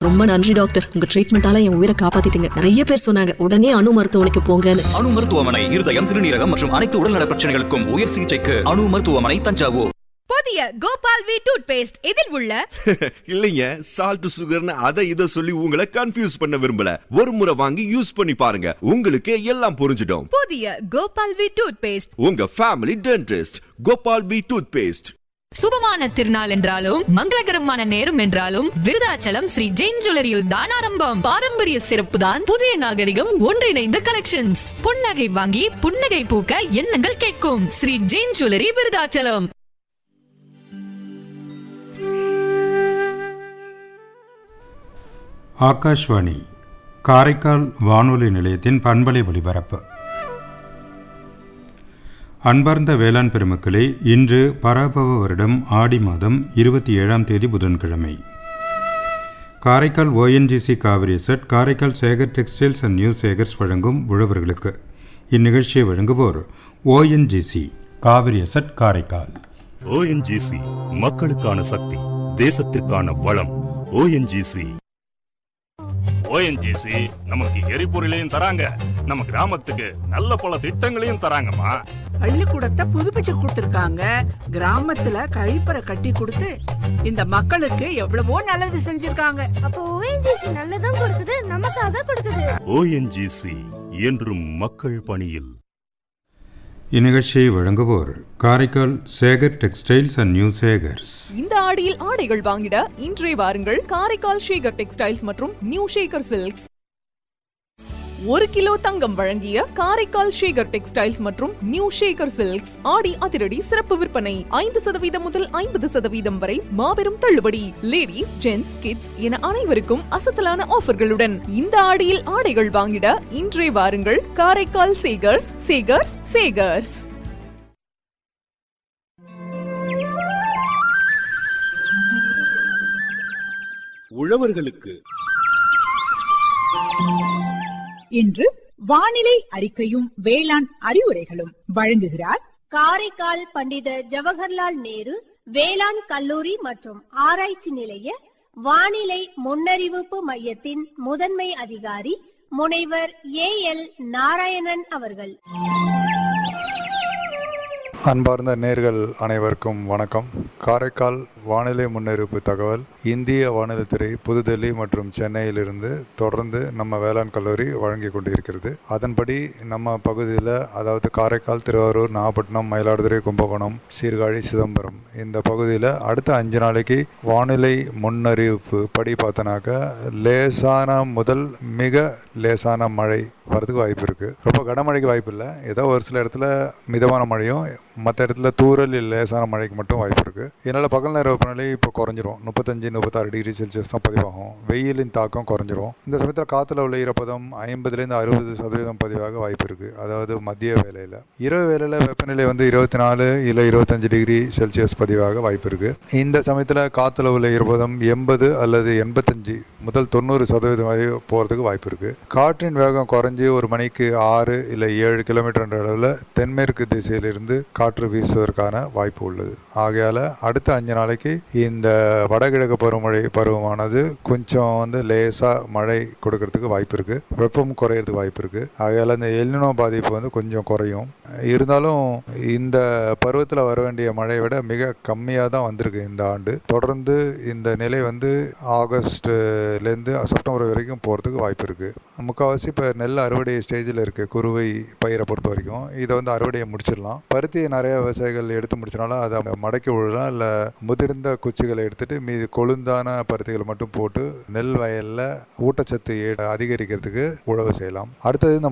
ரொம்ப நன்றி டாக்டர் உங்க ட்ரீட்மெண்டால என் உயிரை காப்பாத்திட்டீங்க நிறைய பேர் சொன்னாங்க உடனே அணு மருத்துவமனைக்கு போங்கன்னு அணு மருத்துவமனை இருதயம் சிறுநீரகம் மற்றும் அனைத்து உடல்நல பிரச்சனைகளுக்கும் உயர் சிகிச்சைக்கு அணு மருத்துவமனை தஞ்சாவூர் புதிய கோபால் வி டூத் பேஸ்ட் இதில் உள்ள இல்லைங்க சால்ட் சுகர்னு அதை இதை சொல்லி உங்களை கன்ஃபியூஸ் பண்ண விரும்பல ஒரு முறை வாங்கி யூஸ் பண்ணி பாருங்க உங்களுக்கு எல்லாம் புரிஞ்சிடும் புதிய கோபால் வி டூத் பேஸ்ட் உங்க family dentist Gopal B toothpaste சுபமான திருநாள் என்றாலும் மங்களகரமான நேரம் என்றாலும் விருதாச்சலம் ஸ்ரீ ஜெயின் ஜுவல்லரியில் தான் ஆரம்பம் பாரம்பரிய சிறப்பு தான் புதிய நாகரிகம் ஒன்றிணைந்த கலெக்ஷன்ஸ் புன்னகை வாங்கி புன்னகை பூக்க எண்ணங்கள் கேட்கும் ஸ்ரீ ஜெயின் ஜுவல்லரி விருதாச்சலம் ஆகாஷ்வாணி காரைக்கால் வானொலி நிலையத்தின் பண்பலை ஒலிபரப்பு அன்பார்ந்த வேளாண் பெருமக்களே இன்று பராபவ வருடம் ஆடி மாதம் இருபத்தி ஏழாம் தேதி புதன்கிழமை Karaikal ONGC Cauvery asset Karaikal Sekar textiles and new Sekars வழங்கும் உழவர்களுக்கு இந்நிகழ்ச்சியை வழங்குவோர் ONGC Cauvery asset Karaikal ONGC மக்களுக்கான சக்தி தேசத்திற்கான வளம் ஓஎன்ஜிசி ஓஎன்ஜிசி நமக்கு எரிபொருளையும் தராங்க நம்ம கிராமத்துக்கு நல்ல பல திட்டங்களையும் தராங்கம்மா பள்ளிக்கூடத்தை புதுப்பிச்சு கொடுத்திருக்காங்க கிராமத்துல கழிப்பறை கட்டி கொடுத்து இந்த மக்களுக்கு எவ்வளவோ நல்லது செஞ்சிருக்காங்க அப்போ ஓஎன்ஜிசி நல்லதும் கொடுக்குது நமக்காக கொடுக்குது ஓஎன்ஜிசி என்றும் மக்கள் பணியில் இந்நிகழ்ச்சியை வழங்குவோர் Karaikal Sekar textiles and new Sekars இந்த ஆடியில் ஆடைகள் வாங்கிட இன்றே வாருங்கள் காரைக்கால் ஷேகர் டெக்ஸ்டைல்ஸ் மற்றும் நியூ ஷேகர் சில்க்ஸ் ஒரு கிலோ தங்கம் வழங்கிய காரைக்கால் ஷேகர் டெக்ஸ்டைல்ஸ் மற்றும் நியூ ஷேகர் சில்க்ஸ் ஆடி அதிரடி சிறப்பு விற்பனை ஐந்து சதவீதம் முதல் ஐம்பது சதவீதம் வரை மாபெரும் தள்ளுபடி லேடிஸ் ஜென்ட்ஸ் கிட்ஸ் என அனைவருக்கும் அசத்தலான ஆஃபர்களுடன் இந்த ஆடியில் ஆடைகள் வாங்கிட இன்றே வாருங்கள் காரைக்கால் சேகர்ஸ் சேகர்ஸ் சேகர்ஸ் உழவர்களுக்கு இன்று வானிலை அறிக்கையும் வேளாண் அறிவுரைகளும் வழங்குகிறார் காரைக்கால் பண்டித ஜவஹர்லால் நேரு வேளாண் கல்லூரி மற்றும் ஆராய்ச்சி நிலைய வானிலை முன்னறிவிப்பு மையத்தின் முதன்மை அதிகாரி முனைவர் ஏ எல் நாராயணன் அவர்கள் அன்பார்ந்த நேர்கள் அனைவருக்கும் வணக்கம் காரைக்கால் வானிலை முன்னறிவிப்பு தகவல் இந்திய வானிலைத்துறை புதுடெல்லி மற்றும் சென்னையிலிருந்து தொடர்ந்து நம்ம வேளாண் கல்லூரி வழங்கி கொண்டிருக்கிறது அதன்படி நம்ம பகுதியில் அதாவது காரைக்கால் திருவாரூர் நாகப்பட்டினம் மயிலாடுதுறை கும்பகோணம் சீர்காழி சிதம்பரம் இந்த பகுதியில் அடுத்த அஞ்சு நாளைக்கு வானிலை முன்னறிவிப்பு படி பார்த்தனாக்க லேசான முதல் மிக லேசான மழை வரதுக்கு வாய்ப்பு இருக்குது ரொம்ப கனமழைக்கு வாய்ப்பு இல்லை ஏதோ ஒரு சில இடத்துல மிதமான மழையும் மற்ற இடத்துல தூரல் லேசான மழைக்கு மட்டும் வாய்ப்பு இருக்குது இதனால் பகல் நேர வெப்பநிலை இப்போ குறைஞ்சிரும் முப்பத்தஞ்சு முப்பத்தாறு டிகிரி செல்சியஸ் தான் பதிவாகும் வெயிலின் தாக்கம் குறைஞ்சிரும் இந்த சமயத்தில் காற்றுல உள்ள ஈரப்பதம் ஐம்பதுலேருந்து அறுபது சதவீதம் பதிவாக வாய்ப்பு இருக்குது அதாவது மதிய வேலையில் இரவு வேலையில் வெப்பநிலை வந்து இருபத்தி நாலு இல்லை இருபத்தஞ்சு டிகிரி செல்சியஸ் பதிவாக வாய்ப்பு இருக்குது இந்த சமயத்தில் காற்றுல உள்ள ஈரப்பதம் எண்பது அல்லது எண்பத்தஞ்சு முதல் தொண்ணூறு சதவீதம் வரை போகிறதுக்கு வாய்ப்பு இருக்குது காற்றின் வேகம் குறைஞ்சி ஒரு மணிக்கு ஆறு இல்லை ஏழு கிலோமீட்டர் என்ற அளவில் தென்மேற்கு திசையிலிருந்து காற்று வீசுவதற்கான வாய்ப்பு உள்ளது ஆகையால் அடுத்த அஞ்சு நாளைக்கு இந்த வடகிழக்கு பருவமழை பருவமானது கொஞ்சம் வந்து லேசாக மழை கொடுக்கறதுக்கு வாய்ப்பு இருக்குது வெப்பம் குறையிறதுக்கு வாய்ப்பு இருக்குது ஆகையால் இந்த எல்லினோ பாதிப்பு வந்து கொஞ்சம் குறையும் இருந்தாலும் இந்த பருவத்தில் வர வேண்டிய மழையை விட மிக கம்மியாக தான் வந்திருக்கு இந்த ஆண்டு தொடர்ந்து இந்த நிலை வந்து ஆகஸ்ட்லேருந்து செப்டம்பர் வரைக்கும் போகிறதுக்கு வாய்ப்பு இருக்குது முக்கால்வாசி இப்போ நெல் அறுவடை ஸ்டேஜில் இருக்குது குறுவை பயிரை பொறுத்த வரைக்கும் இதை வந்து அறுவடையை முடிச்சிடலாம் பருத்தியை நிறைய விவசாயிகள் எடுத்து முடிச்சனால அதை மடக்கி விடலாம் இல்லை முதிர்ந்த குச்சிகளை எடுத்துட்டு மீது கொழுந்தான பருத்திகளை மட்டும் போட்டு நெல் வயலில் ஊட்டச்சத்து அதிகரிக்கிறதுக்கு உழவு செய்யலாம் அடுத்தது இந்த